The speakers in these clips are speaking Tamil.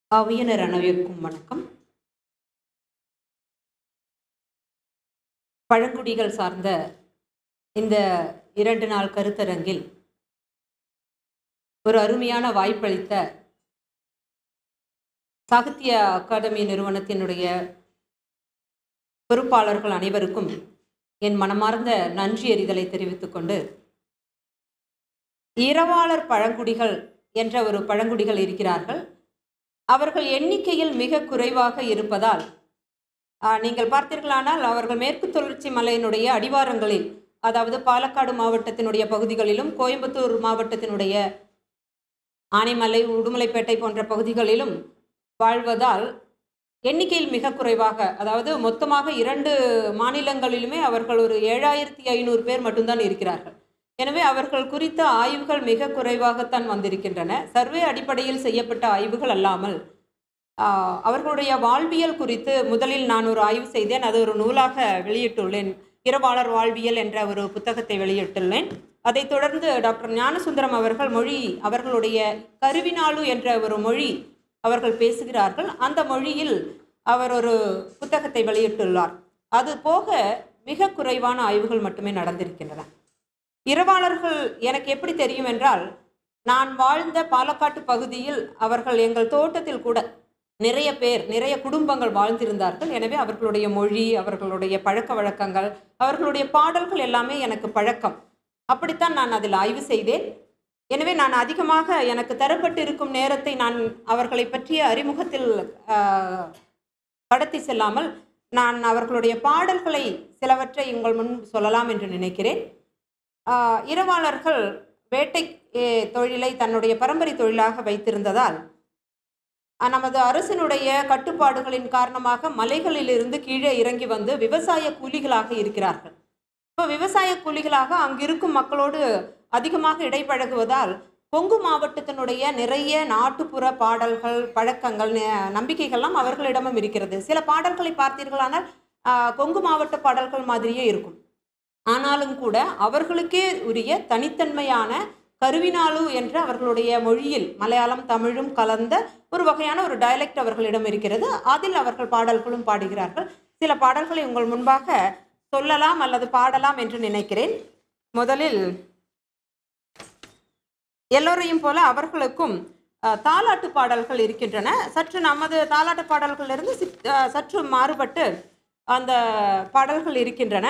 அவையினர் அனைவருக்கும் வணக்கம் பழங்குடிகள் சார்ந்த இந்த இரண்டு நாள் கருத்தரங்கில் ஒரு அருமையான வாய்ப்பளித்த சாகித்ய அகாடமி நிறுவனத்தினுடைய பொறுப்பாளர்கள் அனைவருக்கும் என் மனமார்ந்த நன்றி அறிதலை தெரிவித்துக் கொண்டு இரவாளர் பழங்குடிகள் என்ற ஒரு பழங்குடிகள் இருக்கிறார்கள் அவர்கள் எண்ணிக்கையில் மிக குறைவாக இருப்பதால் ஆ, நீங்கள் பார்த்தீர்களானால் அவர்கள் மேற்கு தொடர்ச்சி மலையினுடைய அடிவாரங்களில் அதாவது பாலக்காடு மாவட்டத்தினுடைய பகுதிகளிலும் கோயம்புத்தூர் மாவட்டத்தினுடைய ஆனைமலை உடுமலைப்பேட்டை போன்ற பகுதிகளிலும் வாழ்வதால் எண்ணிக்கையில் மிக குறைவாக அதாவது மொத்தமாக இரண்டு மாநிலங்களிலுமே அவர்கள் ஒரு ஏழாயிரத்தி ஐநூறு பேர் மட்டும்தான் இருக்கிறார்கள் எனவே அவர்கள் குறித்த ஆய்வுகள் மிக குறைவாகத்தான் வந்திருக்கின்றன சர்வே அடிப்படையில் செய்யப்பட்ட ஆய்வுகள் அல்லாமல் ஆஹ், அவர்களுடைய வாழ்வியல் குறித்து முதலில் நான் ஒரு ஆய்வு செய்தேன் அது ஒரு நூலாக வெளியிட்டுள்ளேன் இரவாளர் வாழ்வியல் என்ற ஒரு புத்தகத்தை வெளியிட்டுள்ளேன் அதைத் தொடர்ந்து டாக்டர் ஞானசுந்தரம் அவர்கள் மொழி அவர்களுடைய கருவினாளு என்ற ஒரு மொழி அவர்கள் பேசுகிறார்கள் அந்த மொழியில் அவர் ஒரு புத்தகத்தை வெளியிட்டுள்ளார் அது போக மிக குறைவான ஆய்வுகள் மட்டுமே நடந்திருக்கின்றன இரவாளர்கள் எனக்கு எப்படி தெரியும் என்றால் நான் வாழ்ந்த பாலக்காட்டு பகுதியில் அவர்கள் எங்கள் தோட்டத்தில் கூட நிறைய பேர் நிறைய குடும்பங்கள் வாழ்ந்திருந்தார்கள் எனவே அவர்களுடைய மொழி அவர்களுடைய பழக்க வழக்கங்கள் அவர்களுடைய பாடல்கள் எல்லாமே எனக்கு பழக்கம் அப்படித்தான் நான் அதில் ஆய்வு செய்தேன் எனவே நான் அதிகமாக எனக்கு தரப்பட்டிருக்கும் நேரத்தை நான் அவர்களை பற்றிய அறிமுகத்தில் ஆஹ், கடத்தி செல்லாமல் நான் அவர்களுடைய பாடல்களை சிலவற்றை உங்கள் முன் சொல்லலாம் என்று நினைக்கிறேன் ஆஹ், இரவாளர்கள் வேட்டை eh, தொழிலை தன்னுடைய பரம்பரை தொழிலாக வைத்திருந்ததால் அஹ், நமது அரசினுடைய கட்டுப்பாடுகளின் காரணமாக மலைகளிலிருந்து கீழே இறங்கி வந்து விவசாய கூலிகளாக இருக்கிறார்கள் இப்போ விவசாய கூலிகளாக அங்கிருக்கும் மக்களோடு அதிகமாக இடைப்பழகுவதால் கொங்கு மாவட்டத்தினுடைய நிறைய நாட்டுப்புற பாடல்கள் பழக்கங்கள் ந- நம்பிக்கைகள்லாம் அவர்களிடமும் இருக்கிறது சில பாடல்களை பார்த்தீர்களானால் ஆஹ், கொங்கு மாவட்ட பாடல்கள் மாதிரியே இருக்கும் ஆனாலும் கூட அவர்களுக்கே உரிய தனித்தன்மையான கருவினாலு என்ற அவர்களுடைய மொழியில் மலையாளம் தமிழும் கலந்த ஒரு வகையான ஒரு டயலெக்ட் அவர்களிடம் இருக்கிறது அதில் அவர்கள் பாடல்களும் பாடுகிறார்கள் சில பாடல்களை உங்கள் முன்பாக சொல்லலாம் அல்லது பாடலாம் என்று நினைக்கிறேன் முதலில் எல்லோரையும் போல அவர்களுக்கும் அஹ், தாலாட்டு பாடல்கள் இருக்கின்றன சற்று நமது தாலாட்டு பாடல்களிலிருந்து சித்- அஹ், சற்று மாறுபட்டு அந்த பாடல்கள் இருக்கின்றன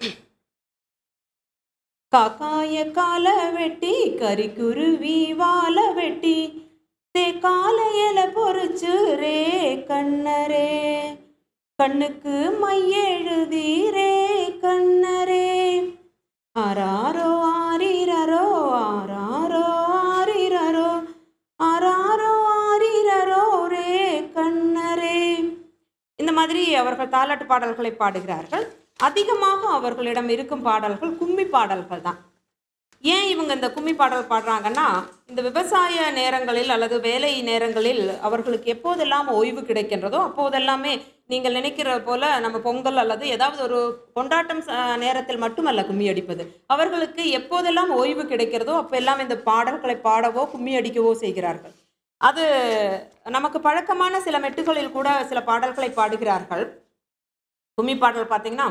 காக்காய கால வெட்டி கறிக்குருவி வாழ வெட்டி தே காலையில பொறிச்சு ரே கண்ணரே கண்ணுக்கு மையெழுதீரே கண்ணரே ஆராரோ ஆரிரரோ ஆராரோ ஆரிரரோ ஆராரோ ஆரிரரோ ரே கண்ணரே இந்த மாதிரி அவர்கள் தாலாட்டு பாடல்களை பாடுகிறார்கள் அதிகமாக அவர்களிடம் இருக்கும் பாடல்கள் கும்மி பாடல்கள் தான் ஏன் இவங்க இந்த கும்மி பாடல் பாடுறாங்கன்னா இந்த விவசாய நேரங்களில் அல்லது வேலை நேரங்களில் அவர்களுக்கு எப்போதெல்லாம் ஓய்வு கிடைக்கின்றதோ அப்போதெல்லாமே நீங்கள் நினைக்கிற போல நம்ம பொங்கல் அல்லது ஏதாவது ஒரு கொண்டாட்டம் ச- நேரத்தில் மட்டுமல்ல கும்மி அடிப்பது அவர்களுக்கு எப்போதெல்லாம் ஓய்வு கிடைக்கிறதோ அப்பெல்லாம் இந்த பாடல்களை பாடவோ கும்மி அடிக்கவோ செய்கிறார்கள் அது நமக்கு பழக்கமான சில மெட்டுகளில் கூட சில பாடல்களை பாடுகிறார்கள் கும்மி பாடல் பார்த்தீங்கன்னா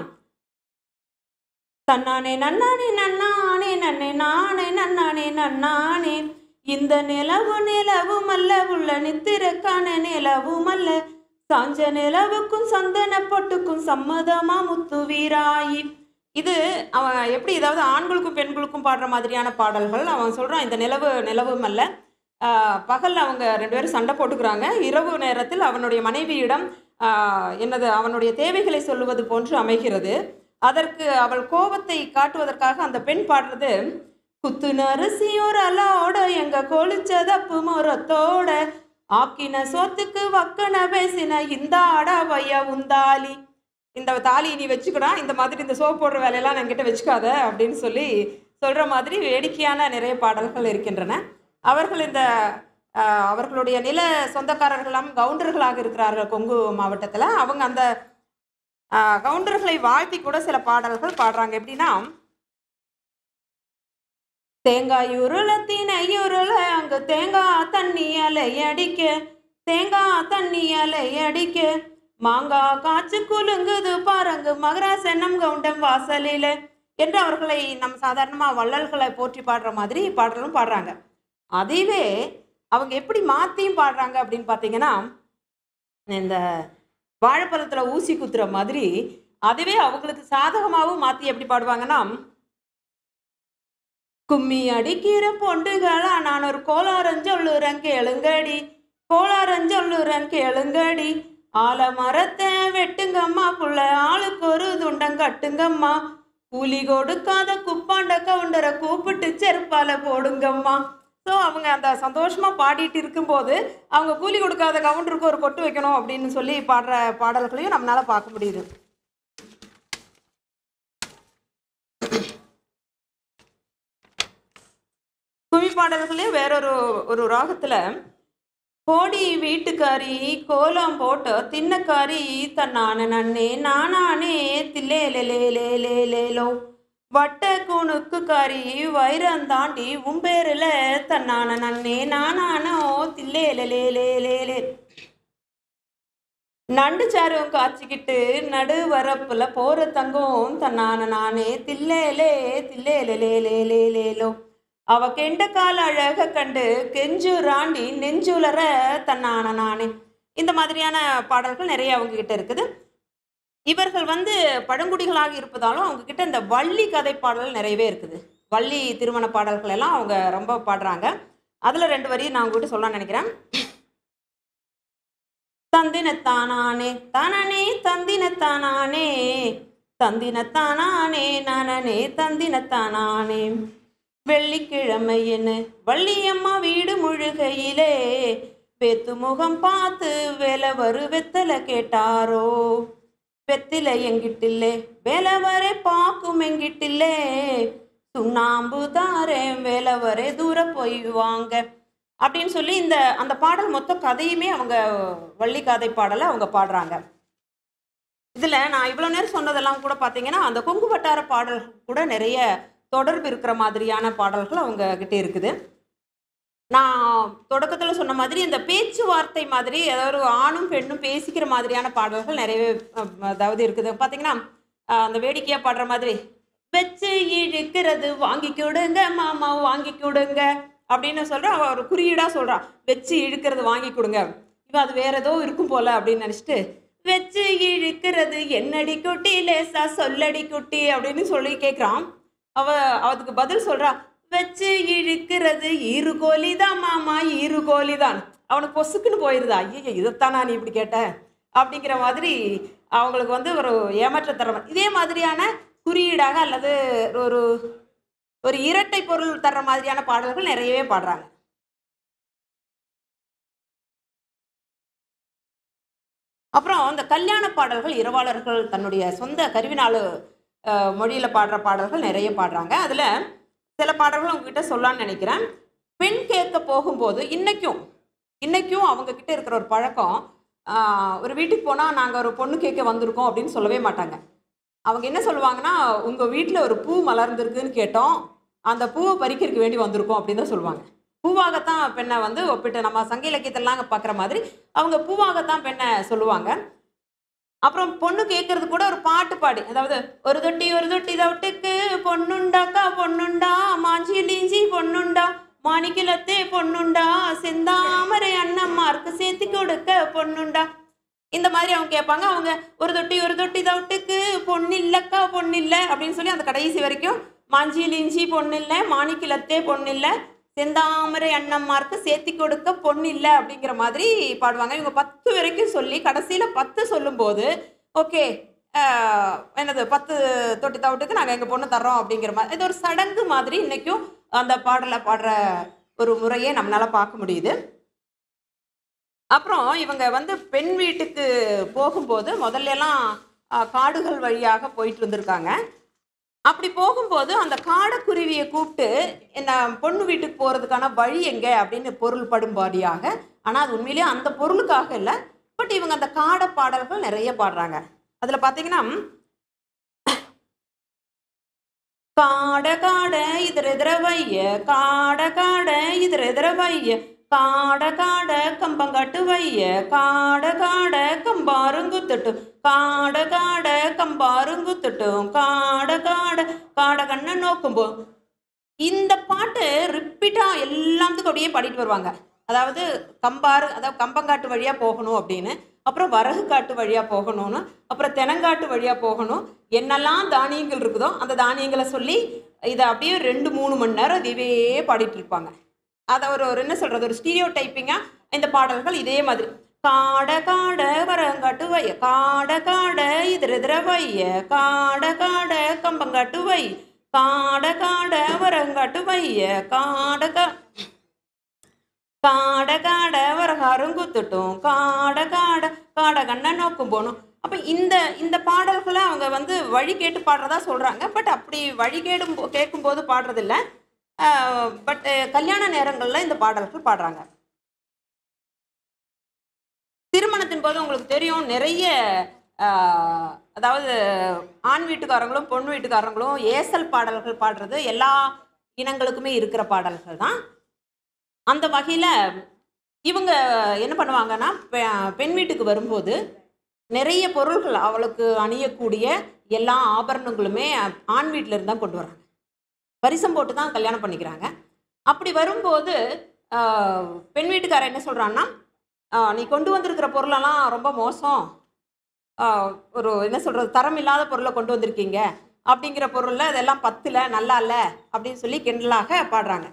தன்னானே நன்னானே நன்னானே நன்னே நானே நன்னானே நன்னானே இந்த நிலவு நிலவும் அல்ல உள்ள நித்திரக்கான நிலவும் அல்ல சாஞ்ச நிலவுக்கும் சந்தன பொட்டுக்கும் சம்மதமா முத்து வீராயி இது அவன் எப்படி ஏதாவது ஆண்களுக்கும் பெண்களுக்கும் பாடுற மாதிரியான பாடல்கள் அவன் சொல்றான் இந்த நிலவு நிலவும் அல்ல ஆஹ், பகல்ல அவங்க ரெண்டு பேரும் சண்டை போட்டுக்கிறாங்க இரவு நேரத்தில் அவனுடைய மனைவியிடம் ஆஹ், என்னது அவனுடைய தேவைகளை சொல்லுவது போன்று அமைகிறது அதற்கு அவள் கோபத்தை காட்டுவதற்காக அந்த பெண் பாடுறது குத்து நரிசியோர் அலோட எங்க கொளிச்சதப்பு மொரத்தோட ஆக்கின சோத்துக்கு வக்கன பேசின இந்த அடவைய உந்தாலி இந்த தாலி நீ வச்சுக்கடா இந்த மாதிரி இந்த சோப் போடுற வேலையெல்லாம் என்கிட்ட வச்சுக்காத அப்படின்னு சொல்லி சொல்ற மாதிரி வேடிக்கையான நிறைய பாடல்கள் இருக்கின்றன அவர்கள் இந்த ஆஹ், அவர்களுடைய நில சொந்தக்காரர்களாம் கவுண்டர்களாக இருக்கிறார்கள் கொங்கு மாவட்டத்தில் அவங்க அந்த ஆஹ், கவுண்டர்களை வாழ்த்தி கூட சில பாடல்கள் பாடுறாங்க எப்படின்னா தேங்காய் உருள தினை உருள அங்கு தேங்காய் தண்ணி அலை அடிக்க தேங்காய் தண்ணி அலை அடிக்க மாங்காய் காய்ச்சி குலுங்குது பாருங்க மகராசனம் கவுண்டம் வாசலில என்று அவர்களை நம்ம சாதாரணமாக வள்ளல்களை போற்றி பாடுற மாதிரி பாடலும் பாடுறாங்க அதைவே அவங்க எப்படி மாற்றியும் பாடுறாங்க அப்படின்னு பார்த்தீங்கன்னா இந்த வாழைப்பழத்தில் ஊசி குத்துற மாதிரி அதுவே அவங்களுக்கு சாதகமாகவும் மாற்றி எப்படி பாடுவாங்கன்னா கும்மி அடிக்கிற பொண்டுகளா நான் ஒரு கோளாரஞ்சொல்லுறேன் கேளுங்கடி கோளாரஞ்சொல்லுறேன் கேளுங்கடி ஆல மரத்தை வெட்டுங்கம்மா புள்ள ஆளுக்கு ஒரு துண்டம் கட்டுங்கம்மா கூலி கொடுக்காத குப்பாண்ட கவுண்டரை கூப்பிட்டு செருப்பால போடுங்கம்மா ஸோ அவங்க அந்த சந்தோஷமாக பாடிட்டு இருக்கும்போது அவங்க கூலி கொடுக்காத கவுண்டருக்கு ஒரு கொட்டு வைக்கணும் அப்படின்னு சொல்லி பாடுற பாடல்களையும் நம்மளால பார்க்க முடியுது கும்மி பாடல்களையும் வேறொரு ஒரு ராகத்தில் கோடி வீட்டுக்காரி கோலம் போட்ட தின்னக்காரி தன்னான நன்னே நானானே தில்லே லே லே லே லே லேலோ வட்ட குணுக்குக்காரி வைரம் தாண்டி உம்பேரில் தன்னான நன்னே நானானோ தில்லே லே லே லே லே லே நண்டு சாரும் காய்ச்சிக்கிட்டு நடு வரப்புல போற தங்கம் தன்னான நானே தில்லேலே தில்லேலே லே லே லே லேலோ அவ கெண்ட கால அழக கண்டு கெஞ்சு ராண்டி நெஞ்சுலற தன்னான நானே இந்த மாதிரியான பாடல்கள் நிறைய அவங்க கிட்ட இருக்குது இவர்கள் வந்து பழங்குடிகளாக இருப்பதாலும் அவங்க கிட்ட இந்த வள்ளி கதை பாடல் நிறையவே இருக்குது வள்ளி திருமண பாடல்கள் எல்லாம் அவங்க ரொம்ப பாடுறாங்க அதுல ரெண்டு வரி நான் உங்ககிட்ட சொல்ல நினைக்கிறேன் தந்தினத்தானானே தானானே தந்தினத்தானானே தந்தினத்தானானே நானே தந்தினத்தானானே வெள்ளிக்கிழமை என்ன வள்ளியம்மா வீடு முழுகையிலே வெத்து முகம் பார்த்து வேலை வரு வெத்தலை கேட்டாரோ வெத்தில எங்கிட்டில்லே வேலை வரை பாக்கும் எங்கிட்டில்லே சுண்ணாம்பு தாரேன் வேலை வரை தூர போய் வாங்க அப்படின்னு சொல்லி இந்த அந்த பாடல் மொத்த கதையுமே அவங்க வள்ளி கதை பாடலை அவங்க பாடுறாங்க இதில் நான் இவ்வளோ நேரம் சொன்னதெல்லாம் கூட பார்த்தீங்கன்னா அந்த கொங்கு வட்டார பாடல் கூட நிறைய தொடர்பு இருக்கிற மாதிரியான பாடல்கள் அவங்க கிட்ட இருக்குது நான் தொடக்கத்தில் சொன்ன மாதிரி இந்த பேச்சுவார்த்தை மாதிரி ஏதாவது ஒரு ஆணும் பெண்ணும் பேசிக்கிற மாதிரியான பாடல்கள் நிறையவே அஹ், அதாவது இருக்குது பார்த்தீங்கன்னா அஹ், அந்த வேடிக்கையாக பாடுற மாதிரி வச்சு இழுக்கிறது வாங்கி கொடுங்க மாமா வாங்கி கொடுங்க அப்படின்னு சொல்ற அவ ஒரு குறியீடா சொல்றா வச்சு இழுக்கிறது வாங்கி கொடுங்க இவன் அது வேற ஏதோ இருக்கும் போல அப்படின்னு நினைச்சிட்டு வச்சு இழுக்கிறது என்னடி குட்டி லேசா சொல்லடி குட்டி அப்படின்னு சொல்லி கேட்குறான் அவ அதுக்கு பதில் சொல்றா வச்சு இழுக்கிறது ஈரு கோழி தான் மாமா ஈரு கோழி தான் அவனுக்கு பொசுக்குன்னு போயிருதா ஐயோ இதைத்தானா நீ இப்படி கேட்ட அப்படிங்கிற மாதிரி அவங்களுக்கு வந்து ஒரு ஏமாற்ற தர இதே மாதிரியான குறியீடாக அல்லது ஒரு ஒரு இரட்டை பொருள் தர்ற மாதிரியான பாடல்கள் நிறையவே பாடுறாங்க அப்புறம் இந்த கல்யாண பாடல்கள் இரவாளர்கள் தன்னுடைய சொந்த கருவினாலு அஹ், மொழியில பாடுற பாடல்கள் நிறைய பாடுறாங்க அதுல சில பாடல்கள் உங்ககிட்ட சொல்லலாம்னு நினைக்கிறேன் பெண் கேட்க போகும்போது இன்னைக்கும் இன்னைக்கும் அவங்க கிட்ட இருக்கிற ஒரு பழக்கம் ஆஹ், ஒரு வீட்டுக்கு போனால் நாங்கள் ஒரு பொண்ணு கேட்க வந்திருக்கோம் அப்படின்னு சொல்லவே மாட்டாங்க அவங்க என்ன சொல்லுவாங்கன்னா உங்கள் வீட்டில் ஒரு பூ மலர்ந்திருக்குன்னு கேட்டோம் அந்த பூவை பறிக்கிறதுக்கு வேண்டி வந்திருக்கோம் அப்படின்னு தான் சொல்லுவாங்க பூவாகத்தான் பெண்ணை வந்து ஒப்பிட்டு நம்ம சங்க இலக்கியத்திலாம் பார்க்குற மாதிரி அவங்க பூவாகத்தான் பெண்ணை சொல்லுவாங்க அப்புறம் பொண்ணு கேட்கறது கூட ஒரு பாட்டு பாடி அதாவது ஒரு தொட்டி ஒரு தொட்டி தவிட்டுக்கு பொண்ணுண்டாக்கா பொண்ணுண்டா மாஞ்சி லீஞ்சி பொண்ணுண்டா மாணிக்கிலத்தே பொண்ணுண்டா செந்தாமரை அண்ணம்மாருக்கு சேர்த்து கொடுக்க பொண்ணுண்டா இந்த மாதிரி அவங்க கேட்பாங்க அவங்க ஒரு தொட்டி ஒரு தொட்டி தவிட்டுக்கு பொண்ணு இல்லக்கா பொண்ணு இல்லை அப்படின்னு சொல்லி அந்த கடைசி வரைக்கும் மாஞ்சி லிஞ்சி பொண்ணு இல்லை மாணிக்கிலத்தே பொண்ணு இல்லை செந்தாமரை அண்ணம்மாருக்கு சேர்த்தி கொடுக்க பொண்ணு இல்லை அப்படிங்கிற மாதிரி பாடுவாங்க இவங்க பத்து வரைக்கும் சொல்லி கடைசியில் பத்து சொல்லும்போது ஓகே என்னது பத்து தொட்டி தவிட்டுக்கு நாங்கள் எங்கள் பொண்ணு தர்றோம் அப்படிங்கிற மாதிரி இது ஒரு சடங்கு மாதிரி இன்னைக்கும் அந்த பாடலை பாடுற ஒரு முறையை நம்மளால பார்க்க முடியுது அப்புறம் இவங்க வந்து பெண் வீட்டுக்கு போகும்போது முதல்ல எல்லாம் அஹ், காடுகள் வழியாக போயிட்டு இருந்திருக்காங்க அப்படி போகும்போது அந்த காடக்குருவியை கூப்பிட்டு என்ன பொண்ணு வீட்டுக்கு போகிறதுக்கான வழி எங்கே அப்படின்னு பொருள் படும்பாடியாக ஆனால் அது உண்மையிலேயே அந்த பொருளுக்காக இல்லை பட் இவங்க அந்த காடை பாடல்கள் நிறைய பாடுறாங்க அதில் பார்த்தீங்கன்னா காட காட இதர இதர வைய காட காட இதர இதர வைய காட காட கம்பங்காட்டு வைய காட காட கம்பாருங்குத்தட்டும் காட காட கம்பாருங்குத்தட்டும் காட காட காட கண்ணை நோக்கும்போ இந்த பாட்டு ரிப்பீட்டாக எல்லாத்துக்கும் அப்படியே பாடிட்டு வருவாங்க அதாவது கம்பாறு அதாவது கம்பங்காட்டு வழியாக போகணும் அப்படின்னு அப்புறம் வரகு காட்டு வழியாக போகணும்னு அப்புறம் தெனங்காட்டு வழியாக போகணும் என்னெல்லாம் தானியங்கள் இருக்குதோ அந்த தானியங்களை சொல்லி இதை அப்படியே ரெண்டு மூணு மணி நேரம் இதுவே பாடிட்டு இருப்பாங்க அதை ஒரு ஒரு என்ன சொல்கிறது ஒரு ஸ்டீரியோ டைப்பிங்காக இந்த பாடல்கள் இதே மாதிரி காட காட வரங்காட்டு வைய காட காட இதர எதிர வைய காட காட கம்பங்காட்டு வை காட காட வரங்காட்டு வைய காட கா காட காட வரகாரும் குத்துட்டும் காட காட காட கண்ணை நோக்கும் போகணும் அப்போ இந்த இந்த பாடல்களை அவங்க வந்து வழி கேட்டு பாடுறதா சொல்கிறாங்க பட் அப்படி வழி கேடும் போ- கேட்கும்போது பாடுறதில்ல பட் கல்யாண நேரங்களில் இந்த பாடல்கள் பாடுறாங்க திருமணத்தின் போது உங்களுக்கு தெரியும் நிறைய ஆஹ், அதாவது ஆண் வீட்டுக்காரங்களும் பொண்ணு வீட்டுக்காரங்களும் ஏசல் பாடல்கள் பாடுறது எல்லா இனங்களுக்குமே இருக்கிற பாடல்கள் தான் அந்த வகையில் இவங்க என்ன பண்ணுவாங்கன்னா பெ- பெண் வீட்டுக்கு வரும்போது நிறைய பொருள்கள் அவளுக்கு அணியக்கூடிய எல்லா ஆபரணங்களுமே ஆண் வீட்டில இருந்து தான் கொண்டு வராங்க பரிசம் போட்டு தான் கல்யாணம் பண்ணிக்கிறாங்க அப்படி வரும்போது ஆஹ், பெண் வீட்டுக்காரர் என்ன சொல்கிறான்னா நீ கொண்டு வந்திருக்கிற பொருளெல்லாம் ரொம்ப மோசம் ஆஹ், ஒரு என்ன சொல்கிறது தரம் இல்லாத பொருளை கொண்டு வந்திருக்கீங்க அப்படிங்கிற பொருளில் இதெல்லாம் பத்தில் நல்லா இல்லை அப்படின்னு சொல்லி கிண்டலாக பாடுறாங்க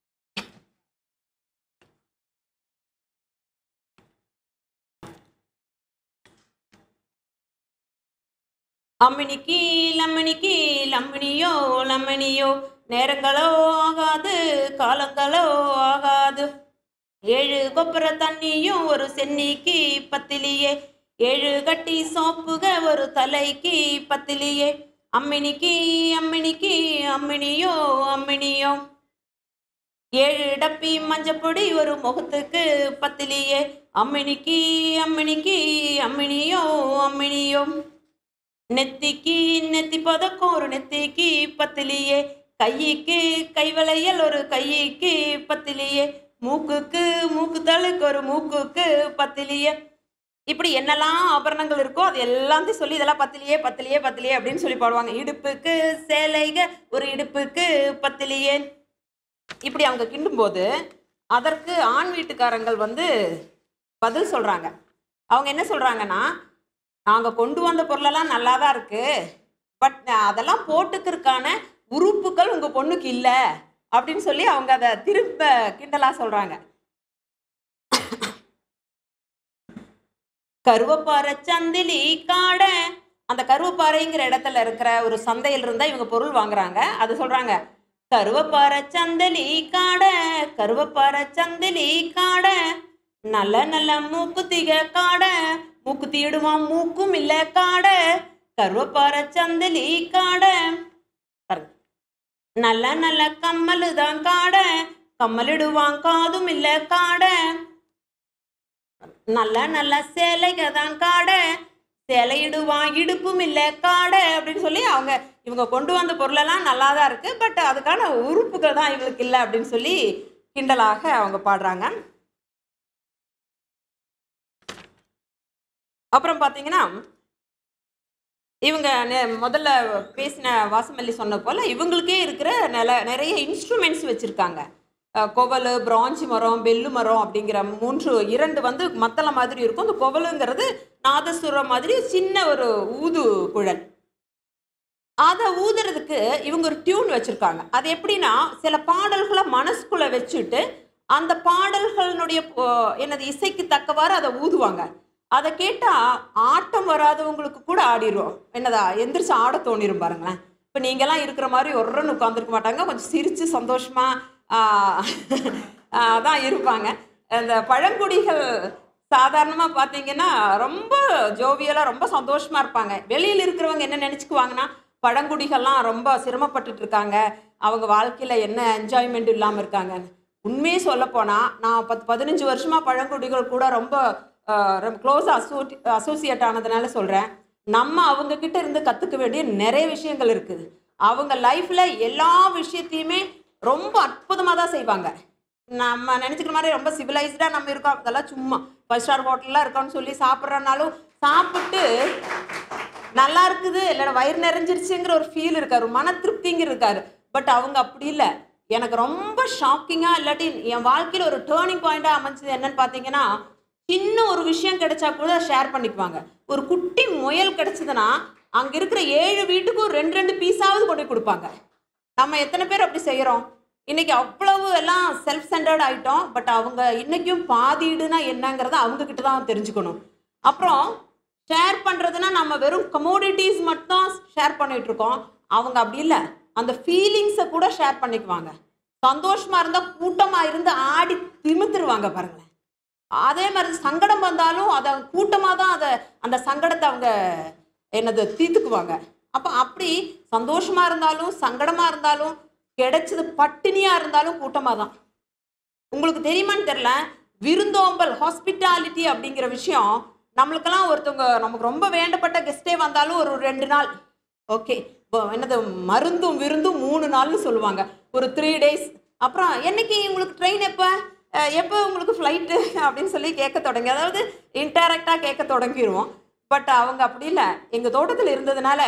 அம்மினிக்கு லம்மணிக்கு லம்மணியோ லம்மணியோ நேரங்களோ ஆகாது காலங்களோ ஆகாது ஏழு கொப்பர தண்ணியும் ஒரு சென்னிக்கு பத்திலியே ஏழு கட்டி சோப்புக ஒரு தலைக்கு பத்திலியே அம்மினிக்கு அம்மினிக்கு அம்மினியோ அம்மினியோ ஏழு டப்பி மஞ்சப்பொடி ஒரு முகத்துக்கு பத்திலியே அம்மினிக்கு அம்மினிக்கு அம்மினியோ அம்மினியோ நெத்திக்கு நெத்தி பதக்கம் ஒரு நெத்திக்கு பத்திலியே கைக்கு கைவளையல் ஒரு கைக்கு பத்திலியே மூக்குக்கு மூக்கு தழுக்கு ஒரு மூக்குக்கு பத்திலியே இப்படி என்னெல்லாம் ஆபரணங்கள் இருக்கோ அது எல்லாத்தையும் சொல்லி இதெல்லாம் பத்திலியே பத்திலியே பத்திலியே அப்படின்னு சொல்லி பாடுவாங்க இடுப்புக்கு சேலைக ஒரு இடுப்புக்கு பத்திலியே இப்படி அவங்க கிண்டும்போது அதற்கு ஆண் வீட்டுக்காரங்கள் வந்து பதில் சொல்கிறாங்க அவங்க என்ன சொல்கிறாங்கன்னா நாங்கள் கொண்டு வந்த பொருளெல்லாம் நல்லா தான் இருக்குது பட் அதெல்லாம் போட்டுக்கிறதுக்கான உறுப்புகள் உங்கள் பொண்ணுக்கு இல்லை அப்படின்னு சொல்லி அவங்க அதை திரும்ப கிண்டலாக சொல்கிறாங்க கருவப்பாறை சந்திலி காடை அந்த கருவப்பாறைங்கிற இடத்துல இருக்கிற ஒரு சந்தையில் இருந்தால் இவங்க பொருள் வாங்குறாங்க அது சொல்கிறாங்க கருவப்பாறை சந்தலி காடை கருவப்பாறை சந்திலி காடை நல்ல நல்ல மூக்குத்திக காடை மூக்குத்தி இடுவான் மூக்கும் இல்ல காடை கருவப்பாறை சந்தலி காடை பாருங்க. நல்ல நல்ல கம்மலு தான் காடை கம்மலிடுவான் காதும் இல்ல காடை நல்ல நல்ல சேலைக தான் காடை சேலையிடுவான் இடுப்பும் இல்ல காடை அப்படின்னு சொல்லி அவங்க இவங்க கொண்டு வந்த பொருளெல்லாம் நல்லா தான் இருக்கு பட் அதுக்கான உறுப்புகள் தான் இவங்களுக்கு இல்லை அப்படின்னு சொல்லி கிண்டலாக அவங்க பாடுறாங்க அப்புறம் பார்த்தீங்கன்னா இவங்க நெ- முதல்ல பேசின வாசமல்லி சொன்ன போல் இவங்களுக்கே இருக்கிற நில நிறைய இன்ஸ்ட்ருமெண்ட்ஸ் வச்சுருக்காங்க கொவலு பிராஞ்சி மரம் பெல்லு மரம் அப்படிங்கிற மூன்று இரண்டு வந்து மத்தள மாதிரி இருக்கும் இந்த கொவலுங்கிறது நாதசுரம் மாதிரி சின்ன ஒரு ஊது குழல் அதை ஊதுறதுக்கு இவங்க ஒரு டியூன் வச்சுருக்காங்க அது எப்படின்னா சில பாடல்களை மனசுக்குள்ளே வச்சுட்டு அந்த பாடல்களினுடைய போ- என்னது இசைக்கு தக்கவாறு அதை ஊதுவாங்க அதை கேட்டால் ஆட்டம் வராதவங்களுக்கு கூட ஆடிரும் என்னதா எந்திரிச்சு ஆட தோணிரும் பாருங்களேன் இப்போ நீங்கள்லாம் இருக்கிற மாதிரி ஒருன்னு உட்காந்துருக்க மாட்டாங்க கொஞ்சம் சிரித்து சந்தோஷமாக தான் இருப்பாங்க அந்த பழங்குடிகள் சாதாரணமாக பார்த்தீங்கன்னா ரொம்ப ஜோவியலாக ரொம்ப சந்தோஷமாக இருப்பாங்க வெளியில் இருக்கிறவங்க என்ன நினச்சிக்குவாங்கன்னா பழங்குடிகள்லாம் ரொம்ப சிரமப்பட்டுட்டு இருக்காங்க அவங்க வாழ்க்கையில் என்ன என்ஜாய்மெண்ட் இல்லாமல் இருக்காங்கன்னு உண்மையே சொல்லப்போனால் நான் பத்து பதினஞ்சு வருஷமாக பழங்குடிகள் கூட ரொம்ப ஆஹ், ரொம்ப க்ளோஸாக அசோட்டி அசோசியேட் ஆனதுனால சொல்கிறேன் நம்ம அவங்க கிட்ட இருந்து கற்றுக்க வேண்டிய நிறைய விஷயங்கள் இருக்குது அவங்க லைஃப்பில் எல்லா விஷயத்தையுமே ரொம்ப அற்புதமாக தான் செய்வாங்க நம்ம நினச்சிக்கிற மாதிரி ரொம்ப சிவிலைஸ்டாக நம்ம இருக்கோம் அதெல்லாம் சும்மா ஃபைவ் ஸ்டார் ஹோட்டல்லாம் இருக்கோம்னு சொல்லி சாப்பிட்றனாலும் சாப்பிட்டு நல்லா இருக்குது இல்லைன்னா வயிறு நிறைஞ்சிருச்சுங்கிற ஒரு ஃபீல் இருக்காரு ஒரு மன திருப்திங்கிற இருக்காரு பட் அவங்க அப்படி இல்லை எனக்கு ரொம்ப ஷாக்கிங்காக இல்லாட்டி என் வாழ்க்கையில் ஒரு டேர்னிங் பாயிண்ட்டாக அமைஞ்சது என்னன்னு பார்த்தீங்கன்னா சின்ன ஒரு விஷயம் கிடைச்சா கூட ஷேர் பண்ணிக்குவாங்க ஒரு குட்டி முயல் கிடைச்சதுன்னா அங்கே இருக்கிற ஏழு வீட்டுக்கும் ரெண்டு ரெண்டு பீஸாவது கொண்டு போய் கொடுப்பாங்க நம்ம எத்தனை பேர் அப்படி செய்கிறோம் இன்னைக்கு அவ்வளவு எல்லாம் செல்ஃப் சென்டர்ட் ஆயிட்டோம் பட் அவங்க இன்னைக்கும் பாதீடுனா என்னங்கிறத அவங்க கிட்ட தான் தெரிஞ்சுக்கணும் அப்புறம் ஷேர் பண்ணுறதுனா நம்ம வெறும் கமோடிட்டிஸ் மட்டும் ஷேர் பண்ணிட்டு இருக்கோம் அவங்க அப்படி இல்லை அந்த ஃபீலிங்ஸை கூட ஷேர் பண்ணிக்குவாங்க சந்தோஷமா இருந்தால் கூட்டமாக இருந்து ஆடி திமித்துருவாங்க பாருங்களேன் அதே மாதிரி சங்கடம் வந்தாலும் அதை கூட்டமாக தான் அதை அந்த சங்கடத்தை அவங்க என்னது தீர்த்துக்குவாங்க அப்போ அப்படி சந்தோஷமா இருந்தாலும் சங்கடமா இருந்தாலும் கிடைச்சது பட்டினியா இருந்தாலும் கூட்டமாக தான் உங்களுக்கு தெரியுமான்னு தெரில விருந்தோம்பல் ஹாஸ்பிட்டாலிட்டி அப்படிங்கிற விஷயம் நம்மளுக்கெல்லாம் ஒருத்தவங்க நமக்கு ரொம்ப வேண்டப்பட்ட கெஸ்டே வந்தாலும் ஒரு ரெண்டு நாள் ஓகே என்னது மருந்தும் விருந்தும் மூணு நாள்னு சொல்லுவாங்க ஒரு த்ரீ டேஸ் அப்புறம் என்னைக்கு உங்களுக்கு ட்ரெயின் எப்போ அஹ், எப்போ உங்களுக்கு ஃப்ளைட்டு அப்படின்னு சொல்லி கேட்க தொடங்கி அதாவது இன்டைரக்டாக கேட்க தொடங்கிடுவோம் பட் அவங்க அப்படி இல்லை எங்கள் தோட்டத்தில் இருந்ததுனால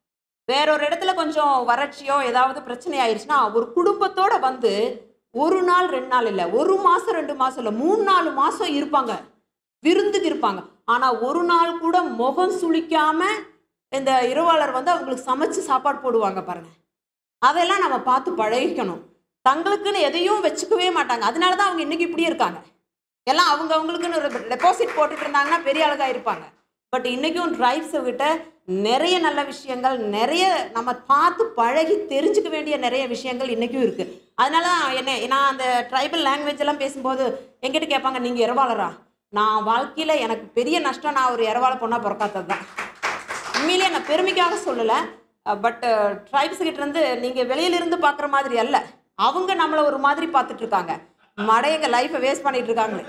வேற ஒரு இடத்துல கொஞ்சம் வறட்சியோ ஏதாவது பிரச்சனை ஆயிடுச்சுன்னா ஒரு குடும்பத்தோட வந்து ஒரு நாள் ரெண்டு நாள் இல்லை ஒரு மாசம் ரெண்டு மாசம் இல்லை மூணு நாலு மாசம் இருப்பாங்க விருந்துக்கு இருப்பாங்க ஆனா ஒரு நாள் கூட முகம் சுளிக்காம இந்த இரவாளர் வந்து அவங்களுக்கு சமைச்சு சாப்பாடு போடுவாங்க பாருங்க அதெல்லாம் நம்ம பார்த்து பழகிக்கணும் தங்களுக்குன்னு எதையும் வச்சுக்கவே மாட்டாங்க அதனால தான் அவங்க இன்னைக்கு இப்படி இருக்காங்க எல்லாம் அவங்க அவங்களுக்குன்னு ஒரு டெபாசிட் போட்டுட்டு இருந்தாங்கன்னா பெரிய அழகா இருப்பாங்க பட் இன்னைக்கும் டிரைவ்ஸை விட்ட நிறைய நல்ல விஷயங்கள் நிறைய நம்ம பார்த்து பழகி தெரிஞ்சுக்க வேண்டிய நிறைய விஷயங்கள் இன்னைக்கும் இருக்கு அதனால தான் என்ன நான் அந்த ட்ரைபல் லாங்குவேஜ் எல்லாம் பேசும்போது எங்கிட்ட கேட்பாங்க நீங்க இரவாளரா நான் வாழ்க்கையில எனக்கு பெரிய நஷ்டம் நான் ஒரு இரவாள பொண்ணா பிறக்காதது தான் உண்மையிலேயே நான் பெருமைக்காக சொல்லலை பட் ட்ரைப்ஸ் கிட்ட இருந்து நீங்கள் வெளியிலிருந்து பார்க்குற மாதிரி அல்ல அவங்க நம்மளை ஒரு மாதிரி பார்த்துட்டு இருக்காங்க மடையங்க லைஃப்பை வேஸ்ட் பண்ணிட்டு இருக்காங்களே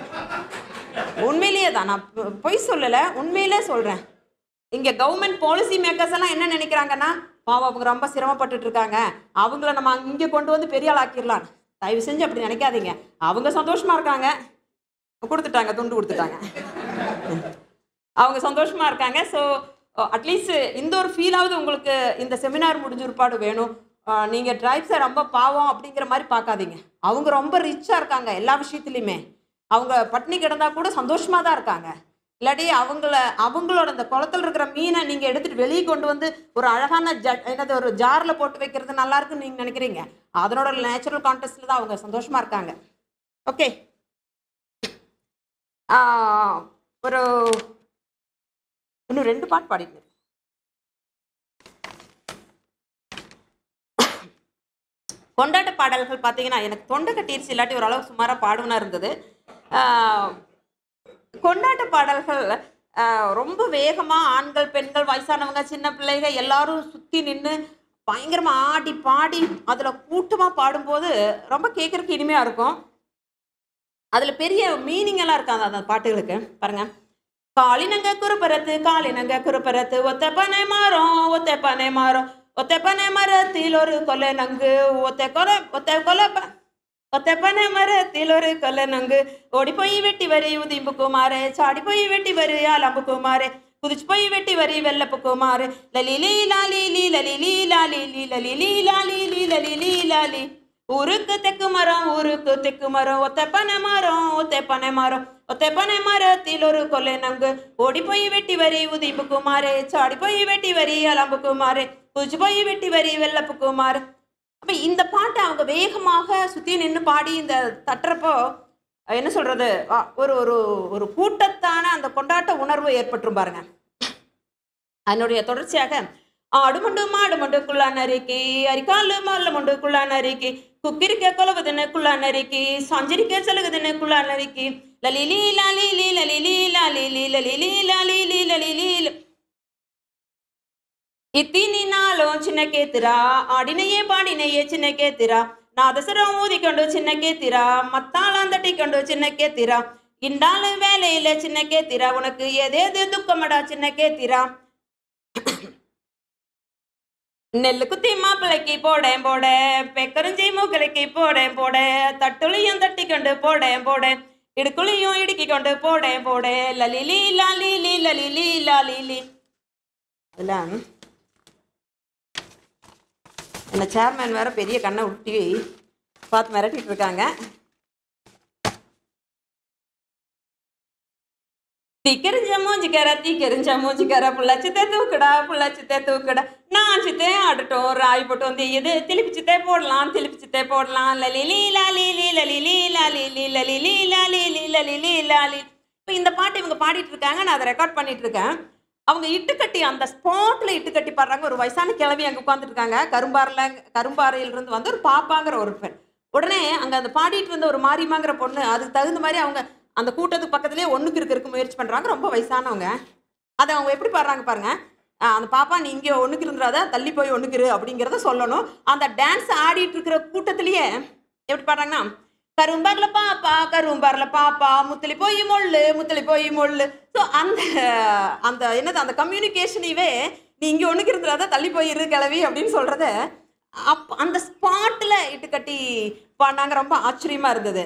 உண்மையிலேயே தான் நான் பொ- பொய் சொல்லலை உண்மையிலே சொல்கிறேன் இங்கே கவர்மெண்ட் பாலிசி மேக்கர்ஸ் எல்லாம் என்ன நினைக்கிறாங்கன்னா பாவம் அவங்க ரொம்ப சிரமப்பட்டுட்டு இருக்காங்க அவங்கள நம்ம இங்கே கொண்டு வந்து பெரிய ஆளாக்கிடலாம் தயவு செஞ்சு அப்படி நினைக்காதீங்க அவங்க சந்தோஷமா இருக்காங்க கொடுத்துட்டாங்க துண்டு கொடுத்துட்டாங்க அவங்க சந்தோஷமா இருக்காங்க ஸோ அட்லீஸ்ட் இந்த ஒரு ஃபீலாவது உங்களுக்கு இந்த செமினார் முடிஞ்ச ஒருபாடு வேணும் அஹ், நீங்க டிரைப்ஸை ரொம்ப பாவம் அப்படிங்கிற மாதிரி பார்க்காதீங்க அவங்க ரொம்ப ரிச்சா இருக்காங்க எல்லா விஷயத்துலையுமே அவங்க பட்னி கிடந்தா கூட சந்தோஷமா தான் இருக்காங்க இல்லாட்டி அவங்கள அவங்களோட அந்த குளத்துல இருக்கிற மீனை நீங்க எடுத்துட்டு வெளியே கொண்டு வந்து ஒரு அழகான ஜ என்னது ஒரு ஜார்ல போட்டு வைக்கிறது நல்லா இருக்குன்னு நீங்க நினைக்கிறீங்க அதனோட நேச்சுரல் கான்டெஸ்ட்ல தான் அவங்க சந்தோஷமா இருக்காங்க ஓகே ஒரு இன்னும் ரெண்டு பாட்டு பாடிட்டு கொண்டாட்ட பாடல்கள் பார்த்தீங்கன்னா எனக்கு தொண்டை கட்டிருச்சு இல்லாட்டி ஓரளவு சுமாராக பாடுவனா இருந்தது ஆஹ் கொண்டாட்ட பாடல்கள் ஆஹ் ரொம்ப வேகமாக ஆண்கள் பெண்கள் வயசானவங்க சின்ன பிள்ளைங்க எல்லாரும் சுற்றி நின்று பயங்கரமாக ஆடி பாடி அதில் கூட்டமாக பாடும்போது ரொம்ப கேட்குறதுக்கு இனிமையாக இருக்கும் அதில் பெரிய மீனிங் எல்லாம் இருக்காது அந்த பாட்டுகளுக்கு பாருங்க காளினங்க குறுப்பரத்து காளினங்க குறுப்பரத்து ஒத்த பனை மரம் ஒத்த பனை மரம் ஒத்த பனை மரத்தில் ஒரு கொலை நங்கு ஒத்த கொலை ஒத்த கொலை ப- ஒத்த பனை மரத்தில் ஒரு கொலை நங்கு ஓடி போய் வெட்டி வரி உதிம்பு குமாரே சாடி போய் வெட்டி வரி ஆலம்பு குமாரே குதிச்சு போய் வெட்டி வரி வெள்ளப்பு குமாரே லலி லீ லாலி லீ லலி லீ லாலி லீ லலி லீ லாலி லீ லலி லீ லாலி ஊருக்கு தெக்கு மரம் ஊருக்கு தெக்கு மரம் ஒத்த பனை மரம் ஒத்த பனை மரம் ஒத்த பனை மரத்தில் ஒரு கொல்லை நங்கு ஓடி போய் வெட்டி வரி உதிப்பு குமாரே சாடி போய் வெட்டி வரி அலம்பு குமாரே குதிச்சு போய் வெட்டி வரி வெள்ளப்பு குமார் அப்ப இந்த பாட்டை அவங்க வேகமாக சுத்தி நின்று பாடி இந்த தட்டுறப்போ அஹ், என்ன சொல்றது அ, ஒரு ஒரு ஒரு கூட்டத்தான அந்த கொண்டாட்ட உணர்வு ஏற்பட்டுரும் பாருங்க அதனுடைய தொடர்ச்சியாக ஆடுமண்டு மாடுமண்டு குள்ளா நரிக்கி அரிக்காலு மால்ல மண்டு குள்ளா நரிக்கி குக்கிரிக்க கொலவுதுன்னு குள்ளா நரிக்கி சஞ்சரிக்க செலகுதுன்னு குள்ளா நரிக்கி லலிலி லாலிலி லலிலி லாலிலி லலிலி லாலிலி லலிலி ல- இத்தினி நாளும் சின்ன கேத்திரா ஆடினையே பாடினையே சின்ன கேத்திரா நாதசுரம் ஊதிக்கொண்டு சின்ன கேத்திரா மத்தாளாம் தட்டிக்கொண்டு சின்ன கேத்திரா இண்டாலு வேலையில சின்ன கேத்திரா உனக்கு ஏதேது துக்கமடா சின்ன கேத்திரா நெல்லு குத்தி மாப்பிள்ளைக்கு போடேன் போடேன் பெக்கரஞ்சி மூக்கலைக்கு போடேன் போடேன் தட்டுளையும் தட்டி கொண்டு போடேன் போடேன் இடுக்குழியும் இடுக்கி கொண்டு போடேன் போடேன் லலிலி லாலிலி லலிலி லாலிலி அதில் என்ன சேர்மேன் வேற பெரிய கண்ணை விட்டி பார்த்து மிரட்டிட்டு இருக்காங்க தீக்கரிஞ்ச மூஞ்சிக்கார தீக்கரிஞ்ச மூஞ்சிக்கார புள்ளாச்சித்தே தூக்குடா புள்ளாச்சித்தே தூக்குடா நான் சித்தே ஆடட்டும் ராய் போட்டு வந்து இது திலிப்பிச்சித்தே போடலாம் திலிப்பிச்சித்தே போடலாம் லலிலி லாலிலி லலிலி லாலிலி லலிலி லாலிலி லலிலி லாலி இப்போ இந்த பாட்டு இவங்க பாடிட்டு இருக்காங்க நான் அதை ரெக்கார்ட் பண்ணிட்டு இருக்கேன் அவங்க இட்டுக்கட்டி அந்த ஸ்பாட்ல இட்டுக்கட்டி பாடுறாங்க ஒரு வயசான கிழவி அங்கே உட்காந்துட்டு இருக்காங்க கரும்பாரில் கரும்பாறையில இருந்து வந்து ஒரு பாப்பாங்கிற ஒரு பெண் உடனே அங்கே அந்த பாடிட்டு இருந்த ஒரு மாரியம்மாங்கிற பொண்ணு அதுக்கு தகுந்த மாதிரி அவங்க அந்த கூட்டத்துக்கு பக்கத்துலேயே ஒன்றுக்கு இருக்கிறதுக்கு முயற்சி பண்ணுறாங்க ரொம்ப வயசானவங்க அதை அவங்க எப்படி பாடுறாங்க பாருங்க ஆஹ் அந்த பாப்பா நீ இங்கே ஒன்றுக்கு இருந்துடாத தள்ளி போய் ஒன்றுக்கு இரு அப்படிங்கிறத சொல்லணும் அந்த டான்ஸ் ஆடிட்டு இருக்கிற கூட்டத்திலேயே எப்படி பாடுறாங்கன்னா கரும்பார்ல பாப்பா கரும்பார்ல பாப்பா முத்தலி போய் மொள்ளு முத்தலி போய் மொள்ளு ஸோ அந்த அந்த என்னது அந்த கம்யூனிகேஷனைவே நீ இங்கே ஒன்றுக்கு இருந்துடாத தள்ளி போய் இரு கிளவி அப்படின்னு சொல்கிறத அப் அந்த ஸ்பாட்டில் இட்டு கட்டி பாடினாங்க ரொம்ப ஆச்சரியமாக இருந்தது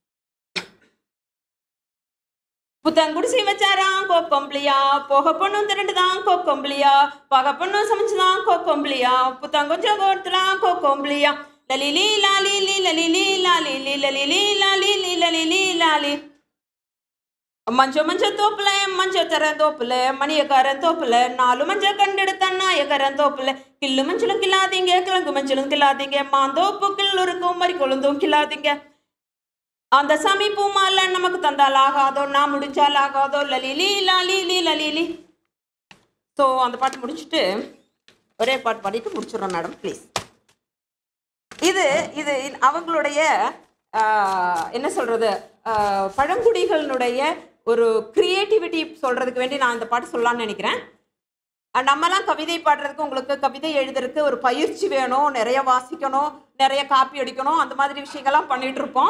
புத்தங்குடிசி வச்சாராம் கோக்கொம்பளியா போக பொண்ணும் திரண்டுதான் கோக்கொம்பளியா பக பொண்ணும் சமைச்சுதான் கோக்கொம்பளியா புத்தங்கொஞ்சம் கோர்த்துலாம் கோக்கொம்பளியா லலிலி லாலிலி லலிலி லாலிலி லலிலி லாலிலி லலிலி லாலி மஞ்ச மஞ்ச தோப்புல மஞ்ச தர தோப்புல மணியக்காரன் தோப்புல நாலு மஞ்ச கண்டெடுத்தான் நாயக்காரன் தோப்புல கில்லு மஞ்சளும் கில்லாதீங்க கிழங்கு மஞ்சளும் கில்லாதீங்க மாந்தோப்பு கில்லுருக்கும் மறி கொழுந்தும் கில்லாதீங்க அந்த சாமி பூமால நமக்கு தந்தால் ஆகாதோ நான் முடிஞ்சால் ஆகாதோ லலிலி லாலிலி லலிலி ஸோ அந்த பாட்டு முடிச்சுட்டு ஒரே பாட்டு பாடிட்டு முடிச்சிடுறோம் மேடம் ப்ளீஸ் இது இது இ- அவங்களுடைய ஆஹ், என்ன சொல்றது ஆஹ், பழங்குடிகளினுடைய ஒரு கிரியேட்டிவிட்டி சொல்றதுக்கு வேண்டி நான் இந்த பாட்டு சொல்லலாம்னு நினைக்கிறேன் அஹ் நம்மலாம் கவிதை பாடுறதுக்கு உங்களுக்கு கவிதை எழுதுறதுக்கு ஒரு பயிற்சி வேணும் நிறைய வாசிக்கணும் நிறைய காப்பி அடிக்கணும் அந்த மாதிரி விஷயங்கள்லாம் பண்ணிட்டு இருப்போம்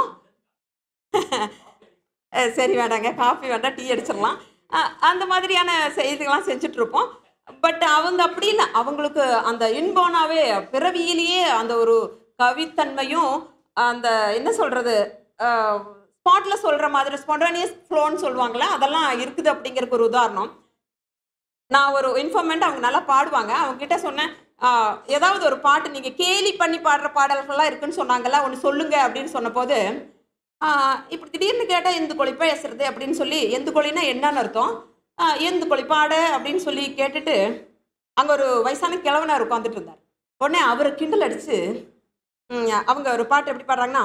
அஹ் சரி வேண்டாங்க காஃபி வேண்டாம் டீ அடிச்சிடலாம் அஹ் அந்த மாதிரியான செய்திகள்லாம் செஞ்சுட்டு இருப்போம் பட் அவங்க அப்படி இல்லை அவங்களுக்கு அந்த இன்போனாவே பிறவியிலேயே அந்த ஒரு கவித்தன்மையும் அந்த என்ன சொல்றது ஸ்பாட்ல சொல்ற மாதிரி ஸ்பான்டேனியஸ் ஃப்ளோன்னு சொல்லுவாங்களே அதெல்லாம் இருக்குது அப்படிங்கிறதுக்கு ஒரு உதாரணம் நான் ஒரு இன்ஃபார்மெண்ட் அவங்க நல்லா பாடுவாங்க அவங்க கிட்ட சொன்னேன் ஆஹ், ஏதாவது ஒரு பாட்டு நீங்க கேலி பண்ணி பாடுற பாடல்கள்லாம் இருக்குன்னு சொன்னாங்கல்ல ஒன்று சொல்லுங்க அப்படின்னு சொன்னபோது ஆஹ், இப்படி திடீர்னு கேட்டால் எந்து கொழி பேசுறது அப்படின்னு சொல்லி எந்து கொழினா என்னன்னு அர்த்தம் ஆஹ், எந்து கொழி பாடு அப்படின்னு சொல்லி கேட்டுட்டு அங்கே ஒரு வயசான கிழவனார் உட்காந்துட்டு இருந்தார் உடனே அவரை கிண்டல் அடிச்சு ம், அவங்க ஒரு பாட்டு எப்படி பாடுறாங்கன்னா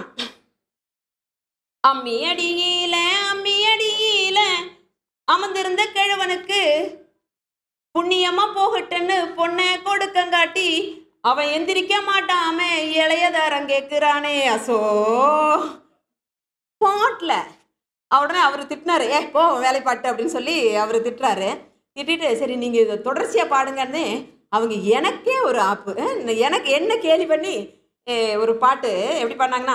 அம்மி அடியில அம்மி அடியில அமர்ந்திருந்த கிழவனுக்கு புண்ணியமா போகட்டுன்னு பொண்ணை கொடுக்கங்காட்டி அவன் எந்திரிக்க மாட்டாம இளையதாரம் கேட்குறானே அசோ பாட்டில் உடனே அவர் திட்டினாரு ஏ போ வேலைப்பாட்டு அப்படின்னு சொல்லி அவர் திட்டுறாரு திட்டிட்டு சரி நீங்கள் இதை தொடர்ச்சியாக பாடுங்கன்னு அவங்க எனக்கே ஒரு ஆப்பு அஹ், எனக்கு என்ன கேலி பண்ணி eh, ஒரு பாட்டு எப்படி பண்ணாங்கன்னா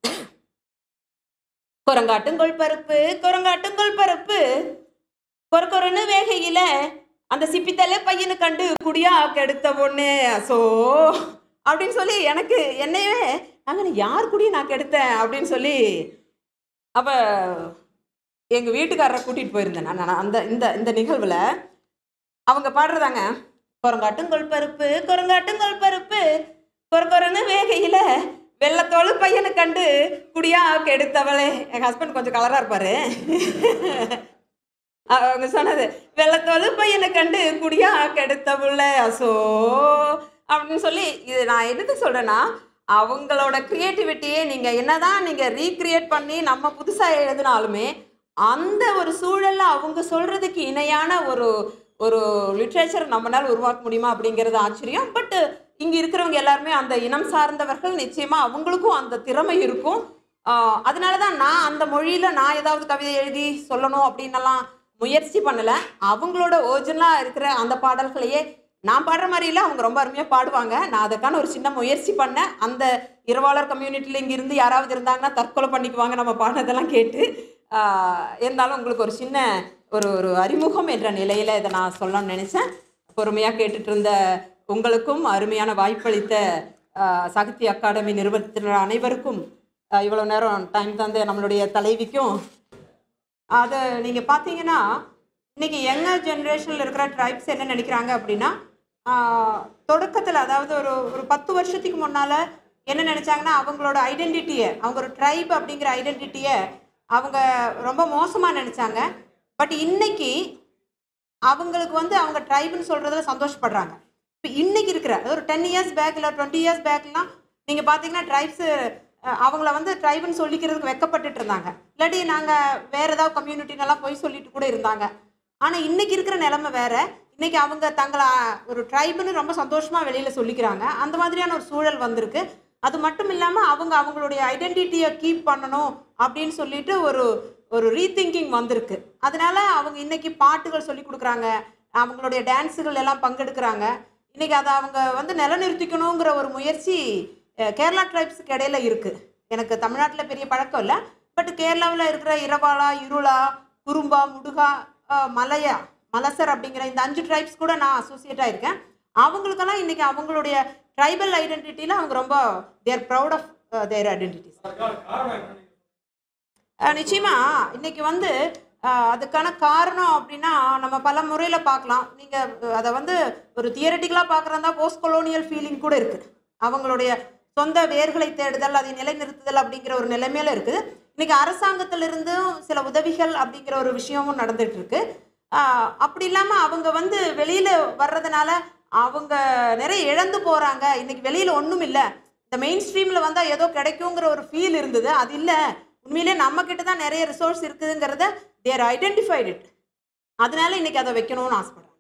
குரங்காட்டுங்கொள் பருப்பு குரங்காட்டுங்கொள் பருப்பு கொர கொரன்னு வேகையில அந்த சிப்பித்தலை பையனு கண்டு குடியா கெடுத்த பொண்ணு சோ அப்படின்னு சொல்லி எனக்கு என்னையவே நாங்க யார் குடியும் நான் கெடுத்தேன் அப்படின்னு சொல்லி அப்ப எங்க வீட்டுக்காரரை கூட்டிட்டு போயிருந்தேன் நான் நான் அந்த இந்த இந்த நிகழ்வுல அவங்க பாடுறதாங்க குரங்காட்டுங்கொள் பருப்பு குரங்காட்டுங்கொள் பருப்பு கொர கொரன்னு வேகையில வெள்ளத்தோಳು பையனை கண்டு குடியா கெடுத்தவளே எங்க ஹஸ்பண்ட் கொஞ்சம் கலரா இருப்பாரு அவங்க சொன்னது வெள்ளத்தோಳು பையனை கண்டு குடியா கெடுத்த புள்ள அசோ அப்படின்னு சொல்லி இது நான் எதுக்கு சொல்றேன்னா அவங்களோட கிரியேட்டிவிட்டியே நீங்க என்னதான் நீங்க ரீக்ரியேட் பண்ணி நம்ம புதுசா எழுதினாலுமே அந்த ஒரு சூழல்ல அவங்க சொல்றதுக்கு இணையான ஒரு ஒரு லிட்ரேச்சர் நம்மளால உருவாக்க முடியுமா அப்படிங்கிறது ஆச்சரியம் பட் இங்க இருக்கிறவங்க எல்லாருமே அந்த இனம் சார்ந்தவர்கள் நிச்சயமா அவங்களுக்கும் அந்த திறமை இருக்கும் ஆஹ் அதனால தான் நான் அந்த மொழியில நான் ஏதாவது கவிதை எழுதி சொல்லணும் அப்படின்னலாம் முயற்சி பண்ணல அவங்களோட ஒரிஜினலாக இருக்கிற அந்த பாடல்களையே நான் பாடுற மாதிரி இல்லை அவங்க ரொம்ப அருமையாக பாடுவாங்க நான் அதுக்கான ஒரு சின்ன முயற்சி பண்ணேன் அந்த இரவாளர் கம்யூனிட்டியில் இங்கே இருந்து யாராவது இருந்தாங்கன்னா தற்கொலை பண்ணிக்குவாங்க நம்ம பாடினதெல்லாம் கேட்டு ஆஹ் இருந்தாலும் உங்களுக்கு ஒரு சின்ன ஒரு ஒரு அறிமுகம் என்ற நிலையில் இதை நான் சொல்லணும்னு நினச்சேன் பொறுமையாக கேட்டுட்டு இருந்த உங்களுக்கும் அருமையான வாய்ப்பளித்த அஹ், சாகித்ய அகாடமி நிறுவனத்தினர் அனைவருக்கும் அஹ், இவ்வளவு நேரம் டைம் தந்த நம்மளுடைய தலைவிக்கும் அதை நீங்கள் பார்த்தீங்கன்னா இன்னைக்கு யங்கர் ஜென்ரேஷனில் இருக்கிற ட்ரைப்ஸ் என்ன நினைக்கிறாங்க அப்படின்னா தொடக்கத்தில் அதாவது ஒரு ஒரு பத்து வருஷத்துக்கு முன்னால் என்ன நினச்சாங்கன்னா அவங்களோட ஐடென்டிட்டியை அவங்க ஒரு ட்ரைப் அப்படிங்கிற ஐடென்டிட்டியை அவங்க ரொம்ப மோசமாக நினச்சாங்க பட் இன்னைக்கு அவங்களுக்கு வந்து அவங்க ட்ரைப்னு சொல்கிறதுல சந்தோஷப்படுறாங்க இப்போ இன்னைக்கு இருக்கிற ஒரு டென் இயர்ஸ் பேக் இல்லை டுவெண்ட்டி இயர்ஸ் பேக்லாம் நீங்கள் பார்த்தீங்கன்னா ட்ரைப்ஸு அவங்கள வந்து ட்ரைப்னு சொல்லிக்கிறதுக்கு வெக்கப்பட்டுட்டு இருந்தாங்க இல்லாட்டி நாங்கள் வேற ஏதாவது கம்யூனிட்டினெல்லாம் போய் சொல்லிட்டு கூட இருந்தாங்க ஆனால் இன்னைக்கு இருக்கிற நிலைமை வேற இன்னைக்கு அவங்க தங்களை ஒரு ட்ரைப்னு ரொம்ப சந்தோஷமாக வெளியில் சொல்லிக்கிறாங்க அந்த மாதிரியான ஒரு சூழல் வந்திருக்கு அது மட்டும் இல்லாமல் அவங்க அவங்களுடைய ஐடென்டிட்டியை கீப் பண்ணணும் அப்படின்னு சொல்லிட்டு ஒரு ஒரு ரீதிங்கிங் வந்திருக்கு அதனால அவங்க இன்னைக்கு பாட்டுகள் சொல்லி கொடுக்குறாங்க அவங்களுடைய டான்ஸுகள் எல்லாம் பங்கெடுக்கிறாங்க இன்னைக்கு அதை அவங்க வந்து நிலநிறுத்திக்கணுங்கிற ஒரு முயற்சி அஹ், கேரளா ட்ரைப்ஸுக்கு இடையில இருக்குது எனக்கு தமிழ்நாட்டில் பெரிய பழக்கம் இல்லை பட் கேரளாவில் இருக்கிற இரவாளா இருளா குறும்பா முடுகா அஹ், மலையா மலசர் அப்படிங்கிற இந்த அஞ்சு ட்ரைப்ஸ் கூட நான் அசோசியேட்டாக இருக்கேன் அவங்களுக்கெல்லாம் இன்னைக்கு அவங்களுடைய ட்ரைபல் ஐடென்டிட்டியில் அவங்க ரொம்ப they're proud of their identities uh நிச்சயமா இன்னைக்கு வந்து அஹ், அதுக்கான காரணம் அப்படின்னா நம்ம பல முறையில் பார்க்கலாம் நீங்கள் அதை வந்து ஒரு தியரட்டிக்கலாக பார்க்குறதா போஸ்ட் கொலோனியல் ஃபீலிங் கூட இருக்குது அவங்களுடைய சொந்த வேர்களை தேடுதல் அதை நிலைநிறுத்துதல் அப்படிங்கிற ஒரு நிலைமையில இருக்குது இன்னைக்கு அரசாங்கத்திலிருந்தும் சில உதவிகள் அப்படிங்கிற ஒரு விஷயமும் நடந்துட்டு இருக்கு அஹ், அப்படி இல்லாமல் அவங்க வந்து வெளியில் வர்றதுனால அவங்க நிறைய இழந்து போகிறாங்க இன்னைக்கு வெளியில் ஒன்றும் இல்லை இந்த மெயின் ஸ்ட்ரீமில் வந்தால் ஏதோ கிடைக்குங்கிற ஒரு ஃபீல் இருந்தது அது இல்லை உண்மையிலே நம்ம கிட்ட தான் நிறைய ரிசோர்ஸ் இருக்குதுங்கிறத தேர் ஐடென்டிஃபைட் இட் அதனால இன்னைக்கு அதை வைக்கணும்னு ஆசைப்படுறேன்